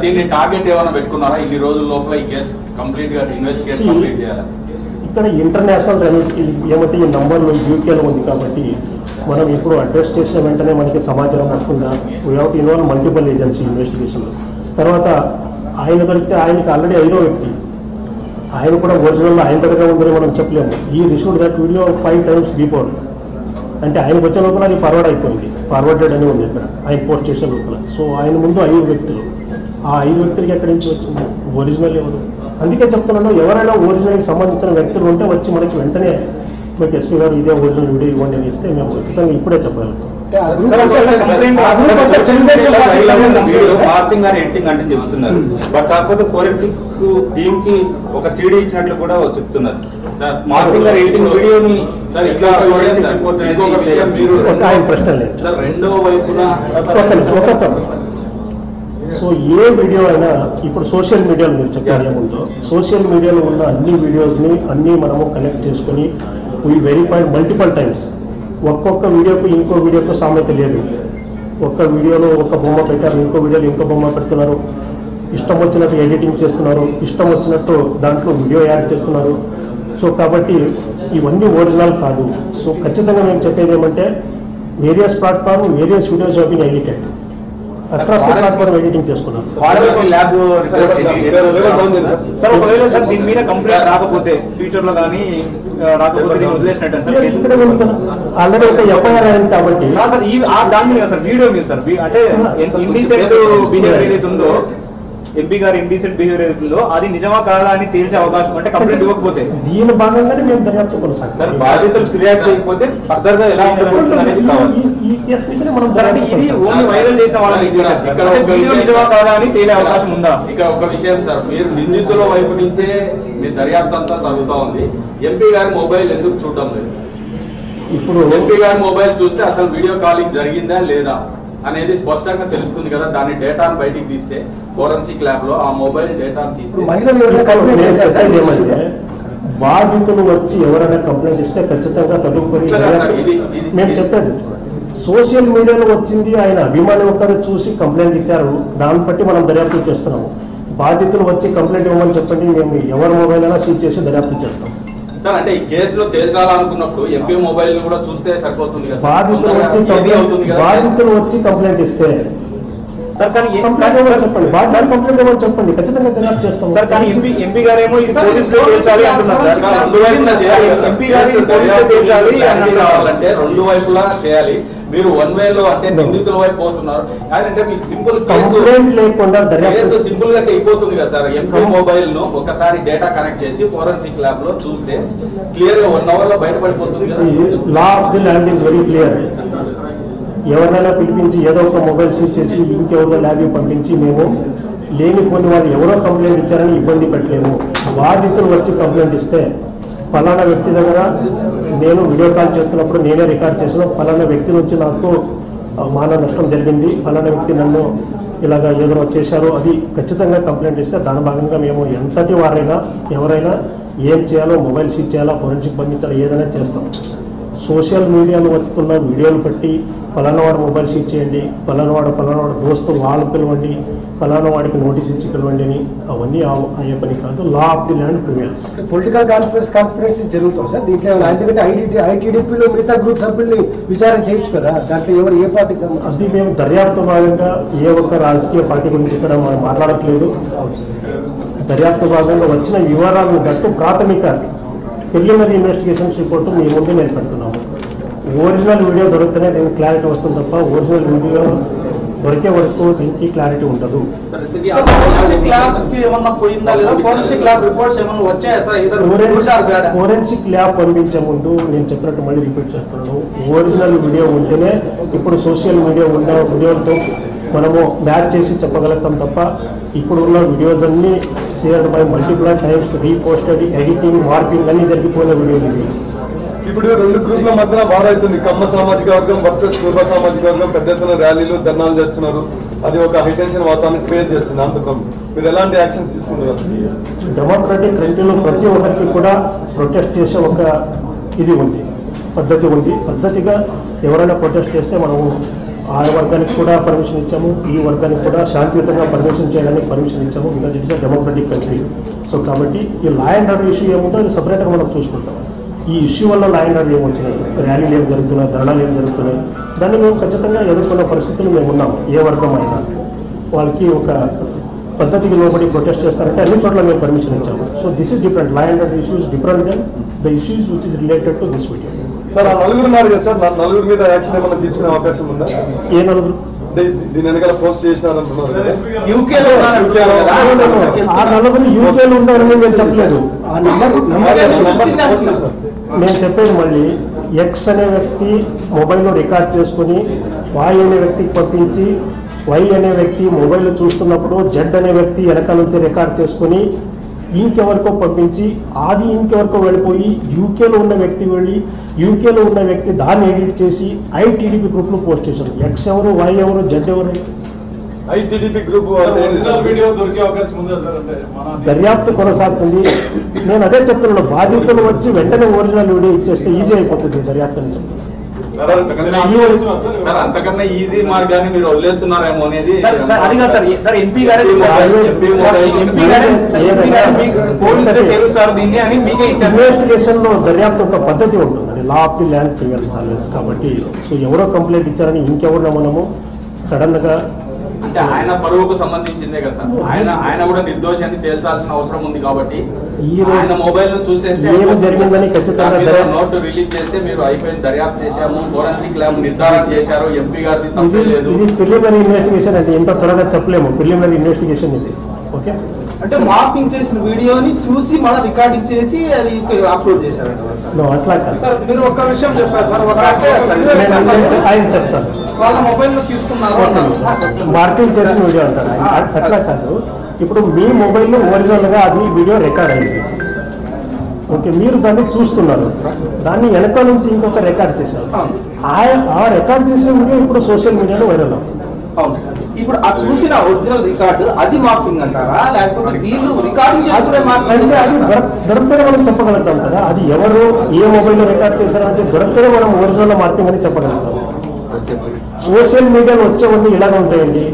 దీన్ని టార్గెట్ ఏమైనా పెట్టుకున్నారా ఇన్ని రోజుల లోపల ఈ కేసు కంప్లీట్ గా ఇన్వెస్టిగేషన్ కంప్లీట్ చేయాలి ఇక్కడ ఇంటర్నేషనల్ రెమిటీ ఏమంటే ఈ నంబర్ యూకేలో ఉంది కాబట్టి మనం ఇప్పుడు అడ్రస్ చేసిన వెంటనే మనకి సమాచారం వస్తుందా we have to involve multiple agency ఇన్వెస్టిగేషన్లో తర్వాత ఆయన దొరికితే ఆయనకి ఆల్రెడీ ఐదో వ్యక్తి ఆయన కూడా ఒరిజినల్ ఆయన దగ్గర ఉందని మనం చెప్పలేము ఈ received that video five times before అంటే ఆయనకు వచ్చే లోపల అది ఫార్వర్డ్ అయిపోయింది ఫార్వర్డెడ్ అని ఉంది ఇక్కడ ఆయన పోస్ట్ చేసే లోపల సో ఆయన ముందు ఐదు వ్యక్తులు ఆ ఐదు వ్యక్తులకి ఎక్కడి నుంచి వచ్చింది ఒరిజినల్ ఎవరు అందుకే చెప్తున్నాను ఎవరైనా ఒరిజినల్కి సంబంధించిన వ్యక్తులు ఉంటే వచ్చి మనకి వెంటనే మీకు ఎస్పీ గారు ఇదే ఒరిజినల్ వీడియో ఇవ్వండి అని ఇస్తే మేము ఖచ్చితంగా ఇప్పుడే చెప్పగలం మార్పింగ్ అని ఎంటింగ్ అంటే చెప్తున్నారు బట్ కాకపోతే ఫోరెన్సిక్ టీమ్ కి ఒక సీడీ ఇచ్చినట్లు కూడా చెప్తున్నారు సార్ మార్పింగ్ అని ఎంటింగ్ వీడియోని సార్ ఇట్లా ఇంకొక విషయం forensic సార్, report అనేది ఇంకొక విషయం మీరు ఒక ఆయన ప్రశ్న లేదు సార్ రెండో వైపున ఒక్క నిమిషం, ఒక్క నిమిషం. సో ఏ వీడియో అయినా ఇప్పుడు సోషల్ మీడియాలో మీరు చెప్పారు ఏముందో సోషల్ మీడియాలో ఉన్న అన్ని వీడియోస్ని అన్నీ మనము కనెక్ట్ చేసుకొని వీ వెరిఫై మల్టిపల్ టైమ్స్ ఒక్కొక్క వీడియోకు ఇంకో వీడియోకు సామెత లేదు ఒక్క వీడియోలో ఒక బొమ్మ పెట్టారు ఇంకో వీడియోలో ఇంకో బొమ్మ పెడుతున్నారు ఇష్టం వచ్చినట్టు ఎడిటింగ్ చేస్తున్నారు ఇష్టం వచ్చినట్టు దాంట్లో వీడియో యాడ్ చేస్తున్నారు సో కాబట్టి ఇవన్నీ ఒరిజినల్ కాదు సో ఖచ్చితంగా మేము చెప్పేది ఏమంటే various platform various videos of been edited across the platform editing చేసుకున్నారు ఫారెన్సిక్ ల్యాబ్ సార్ ఒకవేళ సార్ దీని మీద కంప్లైంట్ రాకపోతే ఫ్యూచర్ లో కానీ రాకపోతే దీన్ని వదిలేసినట్టు సార్ ఇక్కడ ఉంది కదా ఆల్రెడీ ఒక ఎఫ్ఐఆర్ అయింది కాబట్టి ఆ సార్ ఈ ఆ దాని మీద సార్ వీడియో మీద సార్ వీ- అంటే ఇండీసెంట్ బిహేవియర్ ఏదైతే ఉందో ఎంపీ గారి ఇండీసెంట్ బిహేవియర్ ఏదైతే ఉందో అది నిజమా కాదా అని తేల్చే అవకాశం అంటే కంప్లైంట్ ఇవ్వకపోతే దీని భాగంగానే మేము దర్యాప్తు సార్ కొనసాగుతాం బాధితులు ఫిర్యాదు చేయకపోతే ఫర్దర్ గా ఎలా ఉండబోతుంది అనేది కావాలి ఈ- ఈ కేసు మీదనే మనం సార్ అంటే ఇది దర్యాప్తు ఓన్లీ వైరల్ చేసిన వాళ్ళని ఇక్కడ- ఇక్కడ ఒక వీడియో విషయం- నిజమా కాదా అని తేలే అవకాశం ఉందా ఇక్కడ ఒక విషయం సార్ మీరు నిందితుల వైపు నుంచే మీ దర్యాప్తు అంతా జరుగుతా ఉంది ఎంపీ గారి మొబైల్ ఎందుకు చూడడం లేదు ఇప్పుడు ఎంపీ గారి మొబైల్ చూస్తే అసలు వీడియో కాలింగ్ జరిగిందా లేదా అనేది స్పష్టంగా తెలుస్తుంది కదా దాని డేటాను బయటికి తీస్తే ఫోరెన్సిక్ ల్యాబ్ లో ఆ మొబైల్ డేటాను తీస్తే మహిళలు ఎవరైనా కంప్లైంట్ నేను చేశారా సార్? చెప్పేది ఏమంటే బాధితులు వచ్చి ఎవరైనా కంప్లైంట్ ఇస్తే ఖచ్చితంగా తదుపరి ఇట్లా కాదు సార్, ఇది- ఇది- మేము చెప్పేది సోషల్ మీడియాలో వచ్చింది ఆయన అభిమాని ఒకరు చూసి కంప్లైంట్ ఇచ్చారు దాన్ని బట్టి మనం దర్యాప్తు చేస్తున్నాము బాధితులు వచ్చి కంప్లైంట్ ఇవ్వమని చెప్పండి మేము ఎవరి మొబైల్ అయినా సీజ్ చేసి దర్యాప్తు చేస్తాం సార్ అంటే ఈ కేసులో తేల్చాలనుకున్నప్పుడు ఎంపీ మొబైల్ ని కూడా చూస్తే సరిపోతుంది కదా సార్. బాధితులు వచ్చి తొందరగా easy అవుతుంది కంప్లైంట్ కదా బాధితులు వచ్చి కంప్లైంట్ ఇస్తే సార్ కానీ ఏ- కంప్లైంట్ ఇవ్వమని చెప్పండి బాధితులు కంప్లైంట్ ఇవ్వమని చెప్పండి ఖచ్చితంగా దర్యాప్తు చేస్తాం సార్ కానీ ఎంపీ ఎంపీ గారేమో ఇది సార్, పోలీసులో ఇది తేల్చాలి అంటున్నారు సార్ సార్, రెండు వైపులా చేయాలి కదా. ఎంపీ గారు కేసు పోలీసులో తేల్చాలి అని clarity అంటున్నారు. కావాలంటే రెండు వైపులా చేయాలి మీరు వన్ వే లో అంటే నిందితుల వైపు పోతున్నారు అంటే మీకు సింపుల్ కేసు కంప్లైంట్ లేకుండా కేసు దర్యాప్తు సింపుల్ గా అయిపోతుంది కదా సార్ ఎంపీ మొబైల్ ను ఒకసారి డేటా కనెక్ట్ చేసి ఫోరెన్సిక్ ల్యాబ్ లో చూస్తే క్లియర్ గా వన్ అవర్ లో బయటపడిపోతుంది కదా. Law of the land is very clear ఎవరినైనా పిలిపించి ఏదో ఒక మొబైల్ సీజ్ చేసి ఇంకెవరో ల్యాబ్కి పంపించి మేము లేనిపోని వాళ్ళు ఎవరో కంప్లైంట్ ఇచ్చారని ఇబ్బంది పెట్టలేము బాధితులు వచ్చి కంప్లైంట్ ఇస్తే ఫలానా వ్యక్తి దగ్గర నేను వీడియో కాల్ చేస్తున్నప్పుడు నేనే రికార్డ్ చేసిన ఫలానా వ్యక్తి నుంచి నాకు ఆ, మాన నష్టం జరిగింది ఫలానా వ్యక్తి నన్ను ఇలాగా ఏదో చేశారు అది ఖచ్చితంగా కంప్లైంట్ ఇస్తే దాని భాగంగా మేము ఎంతటి వారైనా ఎవరైనా ఏం చేయాలో మొబైల్ సీజ్ చేయాలో ఫోరెన్సిక్ పంపించాలో ఏదైనా చేస్తాం సోషల్ మీడియాలో వస్తున్న వీడియోలు బట్టి ఫలానా వాడు మొబైల్ సీజ్ చేయండి ఫలానా వాడు ఫలానా వాడు దోస్తు వాళ్ళు పిలవండి ఫలానా వాడికి నోటీస్ ఇచ్చి పిలవండి అని అవన్నీ ఆ- అయ్యే పని కాదు law of the land prevails political conference conspiracy జరుగుతాం సార్ దీంట్లో ఏమైనా ఎందుకంటే ఐటీ ఐటీడీపీలో మిగతా గ్రూప్ సభ్యుల్ని విచారణ చేయొచ్చు కదా దాంట్లో ఎవరు ఏ పార్టీకి సంబంధించి అది మేము దర్యాప్తు భాగంగా ఏ ఒక్క రాజకీయ పార్టీ గురించి ఇక్కడ మనం మాట్లాడట్లేదు దర్యాప్తు భాగంగా వచ్చిన వివరాలను బట్టి ప్రాథమిక ప్రిలిమినరీ ఇన్వెస్టిగేషన్స్ రిపోర్ట్ మీ ముందు నేను పెడుతున్నాము ఒరిజినల్ వీడియో దొరికితేనే దీనికి క్లారిటీ వస్తుంది తప్ప ఒరిజినల్ వీడియో దొరికే వరకు దీనికి క్లారిటీ ఉండదు ఫోరెన్సిక్ ల్యాబ్ కి ఏమన్నా పోయిందా లేదా ఫోరెన్సిక్ ల్యాబ్ రిపోర్ట్స్ ఏమన్నా వచ్చాయా సార్ ఇద్దరు ఫోరెన్సిక్ ఫోరెన్సిక్ ల్యాబ్ పంపించే ముందు నేను చెప్పినట్టు మళ్ళీ రిపీట్ చేస్తున్నాను ఒరిజినల్ వీడియో ఉంటేనే ఇప్పుడు సోషల్ మీడియా ఉన్న వీడియోలతో మనము మ్యాచ్ చేసి చెప్పగలుగుతాం తప్ప ఇప్పుడు ఉన్న వీడియోస్ అన్ని shared by multiple times reposted editing morphing అన్ని జరిగిపోయిన వీడియోలు ఇవి ఇప్పుడు రెండు గ్రూప్ల మధ్యన వార్ అవుతుంది కమ్మ సామాజిక వర్గం వర్సెస్ పూర్వ సామాజిక వర్గం పెద్ద ఎత్తున ర్యాలీలు ధర్నాలు చేస్తున్నారు అది ఒక హైటెన్షన్ వాతావరణం క్రియేట్ చేస్తుంది అందుకం మీరు ఎలాంటి యాక్షన్స్ తీసుకుంటున్నారు డెమోక్రటిక్ కంట్రీలో ప్రతి ఒక్కరికి కూడా ప్రొటెస్ట్ చేసే ఒక ఇది ఉంది పద్ధతి ఉంది పద్ధతిగా ఎవరైనా ప్రొటెస్ట్ చేస్తే మనము ఆ వర్గానికి కూడా పర్మిషన్ ఇచ్చాము ఈ వర్గానికి కూడా శాంతియుతంగా పర్మిషన్ చేయడానికి పర్మిషన్ ఇచ్చాము because it's democratic country so కాబట్టి ఈ లా అండ్ ఆర్డర్ ఇష్యూ ఏముందో అది సపరేట్గా మనం చూసుకుంటాం ఈ ఇష్యూ వల్ల లా అండ్ ఆర్డర్ ఏమొచ్చినాయి ర్యాలీలు ఏం జరుగుతున్నాయి ధర్నాలు ఏం జరుగుతున్నాయి దాన్ని మేము ఖచ్చితంగా ఎదుర్కొన్న పరిస్థితులు మేము ఉన్నాము ఏ వర్గం అయినా వాళ్ళకి ఒక పద్ధతికి లోబడి ప్రొటెస్ట్ చేస్తారంటే అన్ని చోట్ల మేము పర్మిషన్ ఇచ్చాము so this is different law and order issues different then the issues which is related to this video sir ఆ నలుగురు ఉన్నారు కదా సార్ నా- నలుగురు మీద యాక్షన్ ఏమైనా తీసుకునే అవకాశం ఉందా ఏ నలుగురు అంటే దీని వెనకాల పోస్ట్ చేసినారంటున్నారు కదా. యూకేలో ఉన్నారంట కదా? ఆ నలుగురు యూకేలో ఉన్నారని నేను చెప్పలేదు ఆ number number number number post చేసినారు. నేను చెప్పేది మళ్ళీ ఎక్స్ అనే వ్యక్తి మొబైల్లో రికార్డ్ చేసుకుని వాయ్ అనే వ్యక్తికి పంపించి వై అనే వ్యక్తి మొబైల్ చూస్తున్నప్పుడు జెడ్ అనే వ్యక్తి వెనక నుంచి రికార్డ్ చేసుకుని ఇంకెవరికో పంపించి అది ఇంకెవరికో వెళ్ళిపోయి యూకేలో ఉన్న వ్యక్తి వెళ్ళి యూకేలో ఉన్న వ్యక్తి దాన్ని ఎడిట్ చేసి ఐటీడీపీ గ్రూప్లో పోస్ట్ చేశారు ఎక్స్ ఎవరు వై ఎవరు జెడ్ ఎవరు ఐటీడీపీ గ్రూప్ అంటే ఏంటి సార్? వీడియో దొరికే అవకాశం ఉందా సార్ అంటే మన దర్యాప్తు కొనసాగుతుంది నేను అదే చెప్తున్నాను బాధితులు వచ్చి వెంటనే ఒరిజినల్ వీడియో ఇచ్చేస్తే ఈజీ అయిపోతుంది దర్యాప్తు అని చెప్తున్నాను అంతకన్నా సార్ అంతకన్నా ఈజీ మార్గాన్ని మీరు వదిలేస్తున్నారేమో అనేది సార్ సార్ అది కాదు సార్ సార్ ఎంపీ గారే ఎంపీ మొబైల్ ఎంపీ గారే ఎంపీ గారే మీకు పోలీసులే తెలుస్తారు దీన్ని అని మీకే ఇచ్చారు ఇన్వెస్టిగేషన్ లో దర్యాప్తు ఒక పద్ధతి ఉంటుంది law of the land clear సాలెస్ కాబట్టి సో ఎవరో కంప్లైంట్ ఇచ్చారని ఇంకెవరినో మనము సడన్ గా అంటే ఆయన పరువుకు సంబంధించిందే కదా సార్ ఆయన ఆయన కూడా నిర్దోషి అని తేల్చాల్సిన అవసరం ఉంది కాబట్టి ఈ రోజు ఆయన మొబైల్ ను చూసేస్తే ఏమి జరిగిందని ఖచ్చితంగా దాని మీద దర్యాప్తు- నోటు రిలీజ్ చేస్తే మీరు అయిపోయిన దర్యాప్తు చేశాము ఫోరెన్సిక్ ల్యాబ్ నిర్ధారణ చేశారు ఎంపీ గారిది ఇది తప్పే లేదు ఇది ప్రిలిమినరీ ఇన్వెస్టిగేషన్ అంటే ఇంత త్వరగా చెప్పలేము ప్రిలిమినరీ ఇన్వెస్టిగేషన్ ఇది ఓకే అంటే మార్పింగ్ చేసిన వీడియోని చూసి మళ్ళీ రికార్డింగ్ చేసి అది అప్లోడ్ చేశారంట కదా సార్ No, అట్లా కాదు సార్ మీరు ఒక్క విషయం చెప్పారు సార్ ఒక అంటే నేను నేను ఆయన చెప్తాను వాళ్ళ మొబైల్ లో తీసుకున్నారు అన్నారు మార్కింగ్ చేసిన వీడియో అంటారు ఆయన అట్లా కాదు ఇప్పుడు మీ మొబైల్లో ఒరిజినల్ గా అది వీడియో రికార్డ్ అయింది ఓకే మీరు దాన్ని చూస్తున్నారు దాన్ని వెనక నుంచి ఇంకొక రికార్డ్ చేశారు ఆ- ఆ రికార్డ్ చేసిన వీడియో ఇప్పుడు సోషల్ మీడియాలో వైరల్ అవుతుంది అవును సార్. ఇప్పుడు ఆ చూసిన ఒరిజినల్ రికార్డు అది మార్పింగ్ అంటారా లేకపోతే వీళ్ళు రికార్డింగ్ చేసుకునే మార్పింగ్ అంటే అది దొర- దొరికితేనే మనం చెప్పగలుగుతాం కదా అది ఎవరు ఏ మొబైల్లో రికార్డ్ చేశారంటే దొరికితేనే మనం ఒరిజినల్ మార్కింగ్ అని చెప్పగలుగుతాం సోషల్ మీడియాలో వచ్చేవన్నీ ఇలాగ ఉంటాయండి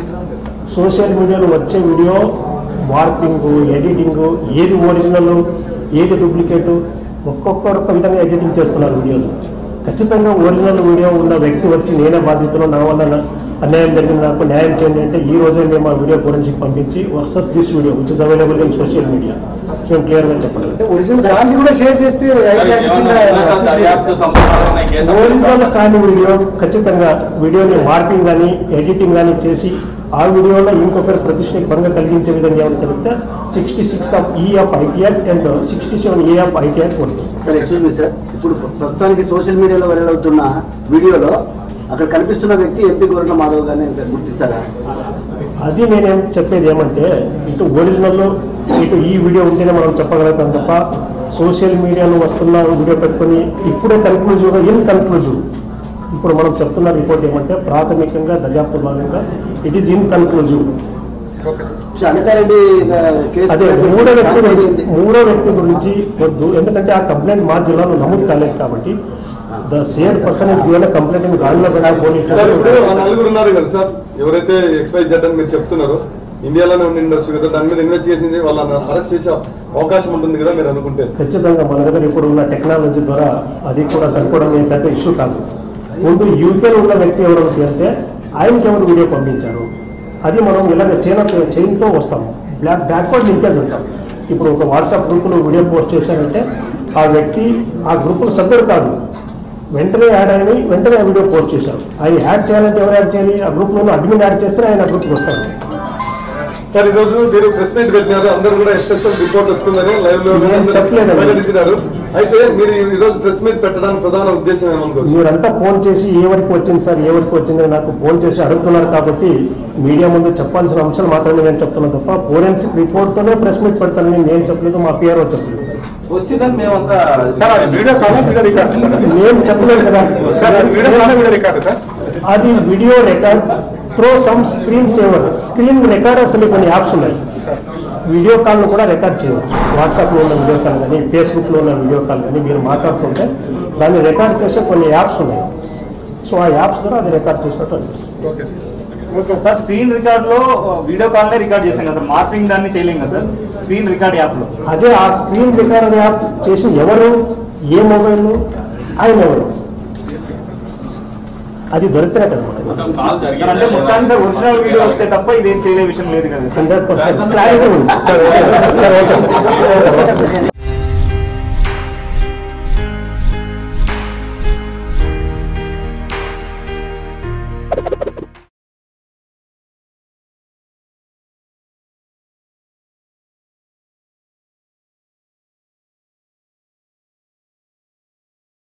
సోషల్ మీడియాలో వచ్చే వీడియో మార్పింగ్ ఎడిటింగ్ ఏది ఒరిజినల్ ఏది డూప్లికేట్ ఒక్కొక్కరు ఒక్క విధంగా ఎడిటింగ్ చేస్తున్నారు వీడియోలు ఖచ్చితంగా ఒరిజినల్ వీడియో ఉన్న వ్యక్తి వచ్చి నేనే బాధ్యతలో నా వల్ల నా- అన్యాయం జరిగింది నాకు న్యాయం చేయండి అంటే ఈ రోజే మేము ఆ వీడియో ఫోరెన్సిక్ పంపించి versus this video which is available in social media మేము క్లియర్గా చెప్పగలం ఒరిజినల్ దాన్ని కూడా షేర్ చేస్తే మరి ఏమన్నా ఉన్నత దర్యాప్తు సంస్థలు ఉన్నాయి కేసు ఒరిజినల్ కాని వీడియో ఖచ్చితంగా వీడియోని మార్పింగ్ కానీ ఎడిటింగ్ కానీ చేసి ఆ వీడియోలో ఇంకొకరి ప్రతిష్టకి భంగం కలిగించే విధంగా ఏమైనా జరిగితే sixty six of E of IT act and sixty seven A of IT act వర్తిస్తుంది సార్ ఎక్స్క్యూజ్ మీ సార్ ఇప్పుడు ప్రస్తుతానికి సోషల్ మీడియాలో వైరల్ అవుతున్న వీడియోలో అక్కడ కనిపిస్తున్న వ్యక్తి ఎంపీ గోరట్ల మాధవ్ గారిని గుర్తిస్తారా అది నేనేం చెప్పేది ఏమంటే ఇటు ఒరిజినల్ ఇటు ఈ వీడియో ఉంటేనే మనం చెప్పగలుగుతాం తప్ప సోషల్ మీడియాలో వస్తున్న వీడియో పెట్టుకొని ఇప్పుడే కన్క్లూజివ్గా ఇన్ కన్క్లూజివ్ ఇప్పుడు మనం చెప్తున్న రిపోర్ట్ ఏమంటే ప్రాథమికంగా దర్యాప్తు భాగంగా it is inconclusive Anitha Reddy case అదే మూడో వ్యక్తి గురించి- మూడో వ్యక్తి గురించి వద్దు ఎందుకంటే ఆ కంప్లైంట్ మా జిల్లాలో నమోదు కాలేదు కాబట్టి the same person is given complaint in Gandhinagar police sir ఇప్పుడు ఆ స్టేషన్ నలుగురు ఉన్నారు కదా సార్ ఎవరైతే ఎక్స్వై జెడ్ అని మీరు చెప్తున్నారు ఇండియాలోనే ఉండి ఉండొచ్చు కదా దాని మీద ఇన్వెస్టిగేషన్ చేసి వాళ్ళని అరెస్ట్ చేసే అవకాశం ఉంటుంది కదా మీరు అనుకుంటే ఖచ్చితంగా మన దగ్గర ఇప్పుడు ఉన్న టెక్నాలజీ ద్వారా అది కూడా కనుక్కోవడం ఏం పెద్ద ఇష్యూ కాదు ముందు యూకేలో ఉన్న వ్యక్తి ఎవరు అంటే ఆయనకి ఎవరు వీడియో పంపించారు అది మనం ఇలాగ చైన్ చైన్తో వస్తాము బ్లాక్ బ్యాక్వర్డ్ లింకేజ్ అంటాం ఇప్పుడు ఒక వాట్సాప్ గ్రూపులో వీడియో పోస్ట్ చేశారంటే ఆ వ్యక్తి ఆ గ్రూపులో సభ్యుడు కాదు వెంటనే యాడ్ అయ్యి వెంటనే ఆ వీడియో పోస్ట్ చేశారు ఆయన యాడ్ చేయాలంటే ఎవరు యాడ్ చేయాలి ఆ గ్రూప్లో ఉన్న అడ్మిన్ యాడ్ చేస్తే ఆయన ఆ గ్రూప్కి వస్తారు సార్ ఈ రోజు మీరు ప్రెస్ మీట్ పెట్టినారు అందరూ కూడా ఎస్పెషల్ రిపోర్ట్ వస్తుందని లైవ్ లో నేను చెప్పలేదండి. ప్రకటించినారు అయితే మీరు ఈ రోజు ప్రెస్ మీట్ పెట్టడానికి ప్రధాన ఉద్దేశం ఏమనుకోవచ్చు మీరంతా ఫోన్ చేసి ఏ వరకు వచ్చింది సార్ ఏ వరకు వచ్చింది అని నాకు ఫోన్ చేసి అడుగుతున్నారు కాబట్టి మీడియా ముందు చెప్పాల్సిన అంశాలు మాత్రమే నేను చెప్తున్నాను తప్ప ఫోరెన్సిక్ రిపోర్ట్తోనే ప్రెస్ మీట్ పెడతానని నేను చెప్పలేదు మా పిఆర్ఓ చెప్పలేదు వచ్చిందని మేమంతా సార్ అది వీడియో కాదా వీడియో రికార్డ్ సార్ నేను చెప్పలేదు కదా సార్ అది వీడియో కాదా వీడియో రికార్డ్ సార్ అది video record through some screen saver screen record అసలు కొన్ని యాప్స్ ఉన్నాయి వీడియో కాల్ను కూడా రికార్డ్ చేయవచ్చు వాట్సాప్లో ఉన్న వీడియో కాల్ కానీ ఫేస్బుక్లో ఉన్న వీడియో కాల్ కానీ మీరు మాట్లాడుతుంటే దాన్ని రికార్డ్ చేసే కొన్ని యాప్స్ ఉన్నాయి సో ఆ యాప్స్ ద్వారా అది రికార్డ్ చేసినట్టు అనిపిస్తుంది okay sir sir screen record లో వీడియో కాల్ నే రికార్డ్ చేసాం కదా సార్ మార్పింగ్ దాన్ని చేయలేం కదా సార్ స్క్రీన్ రికార్డ్ యాప్ లో అదే ఆ స్క్రీన్ రికార్డ్ యాప్ చేసి ఎవరు ఏ మొబైల్ ఆయన ఎవరు అది దొరికితే కదా అసలు కాల్ అంటే జరిగిందా మొత్తానికి సార్ ఒరిజినల్ వీడియో వస్తే తప్ప ఇదేం తెలియ విషయం లేదు కదా సార్ హండ్రెడ్ పర్సెంట్ క్లారిటీ ఉంది sir okay sir okay sir